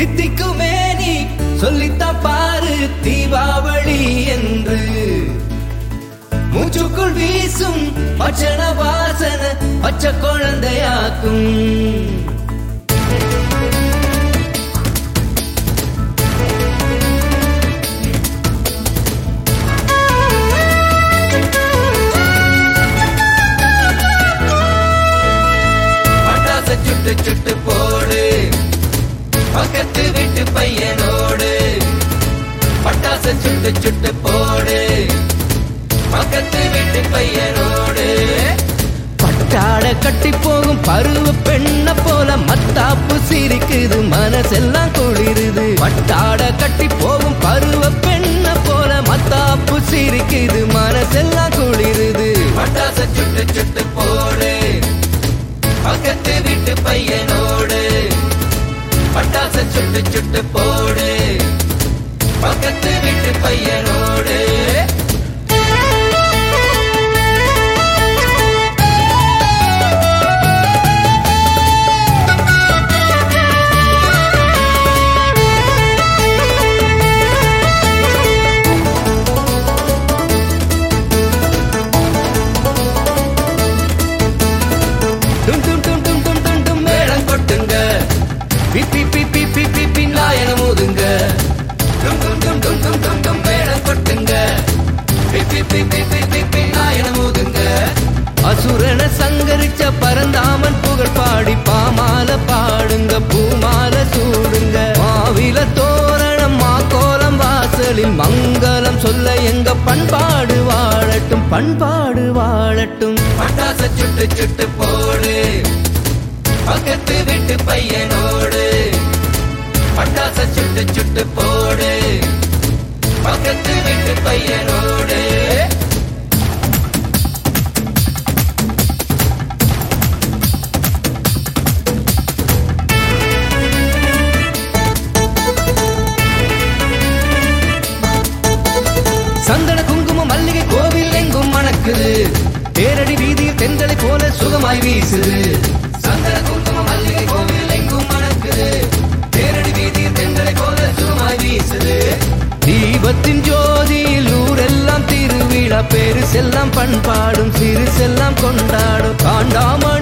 தித்திக்குமே நீ சொல்லித்தான் பாரு தீபாவளி என்று மூச்சுக்குள் வீசும் பச்சன வாசன பச்சை குழந்தையாக்கும் பட்டாச சுட்டு சுட்டு போடு பக்கத்து வீட்டு பையனோடு பட்டாச சுட்டு சுட்டு போடு பக்கத்து வீட்டு பையனோடு பட்டாட கட்டி போகும் பருவ பெண்ண போல மத்தாப்பு சிரிக்குது மனசெல்லாம் குளிருது பட்டாட கட்டி போகும் பருவ பெண்ண போல மத்தாப்பு சிரிக்குது மனசெல்லாம் குளிருது பட்டாச சுட்டு சுட்டு போடு பக்கத்து வீட்டு பையனோடு பட்டாச சுட்டு சுட்டு போடு பக்கத்து வீட்டு பையனோடு டும் டும் டும் டும் டும் டும் டும் மேளம் கொட்டுங்க பிப்பி பிப்பி பிப்பி பி நாயனம் ஊதுங்க டும் டும் டும் டும் டும் டும் டும் மேளம் கொட்டுங்க பிப்பி பிப்பி பிப்பி பி நாயனம் ஊதுங்க அசுரன சங்கரிச்ச பரந்தாமன் புகழ் பாடி பாமால பாடுங்க பூமால சூடுங்க மாவில தோரணம் மாக்கோலம் வாசலில் மங்களம் சொல்ல எங்க பண்பாடு வாழட்டும் பண்பாடு வாழட்டும் பட்டாச சுட்டு சுட்டு போடு பக்கத்து வீட்டு பையனோடு பட்டாச சுட்டு சுட்டு போடு பக்கத்து வீட்டு பையனோடு சந்தன குங்குமம் மல்லிகை கோவில் எங்கும் மணக்குது தேரடி வீதியில் தென்றலை போல சுகமாய் வீசுது சந்தன குங்குமம் மல்லிகை கோவில் எங்கும் மணக்குது தேரடி வீதியில் தென்றலை போல சுகமாய் வீசுது தீபத்தின் ஜோதியில் ஊரெல்லாம் திருவிழா பெருசெல்லாம் பண்பாடும் சிறுசெல்லாம் கொண்டாடும் காண்டாமல்